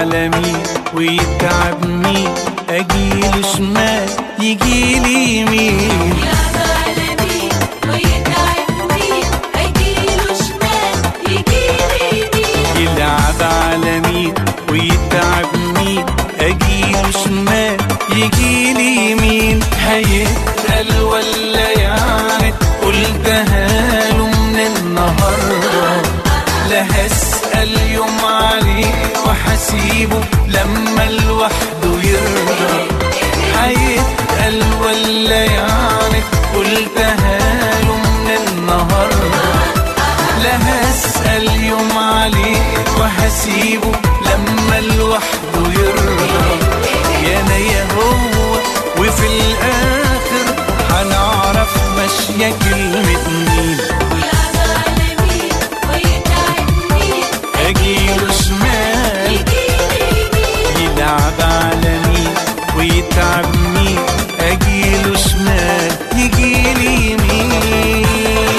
على مين ويتعب مين اجيله شمال يجيلي يمين يلعب على مين ويتعب مين أجيله شمال يجيلي يمين يلعب على مين ويتعب مين اجيله شمال يجيلي يمين هيتقل ولا يعني قلتها له من النهارده لا هسأل يوم عليه وحسيبه لما لوحده يرضى هيتقل ولا يعني قلتها له من النهارده لا هسأل يوم عليه وهسيبه لما لوحده يرضى يا انا يا هو وفي الاخر هنعرف ماشية كلمة مين يلعب على مين ويتعب مين اجيله شمال يجيلي يمين يلعب على مين ويتعب مين اجيله شمال يجيلي يمين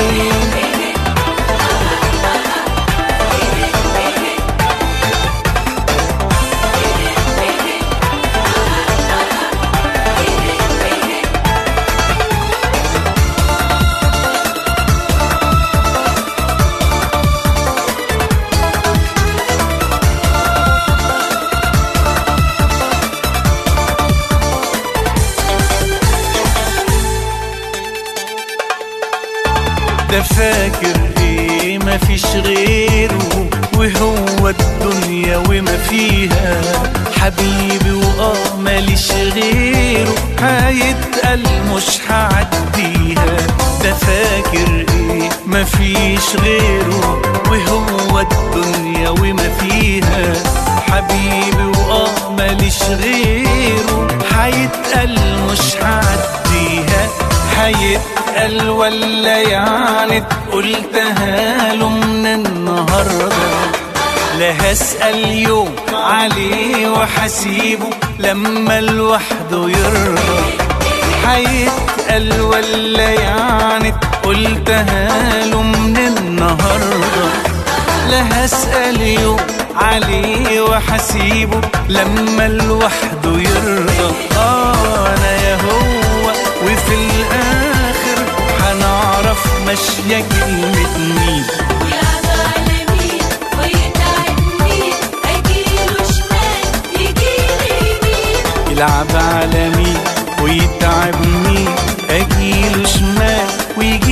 ده فاكر ايه مفيش غيره وهو الدنيا وما فيها حبيبي واه ماليش غيره هيتقل مش هعديها ده فاكر ايه مفيش غيره وهو الدنيا وما فيها حبيبي واه ماليش غيره هيتقل مش هعديها هيتقل ولا يعني قلتها له من النهارده لا هسأل يوم عليه وحسيبه لما لوحده يرضى هيتقل ولا يعني قلتها له من النهارده لا هسأل يوم عليه وحسيبه لما لوحده يرضى اه انا يا هو وفي الاخر هنعرف ماشية كلمة مين يلعب على مين ويتعب مين أجيله شمال يجيلي يمين يلعب على مين ويتعب مين اجيله شمال ويجي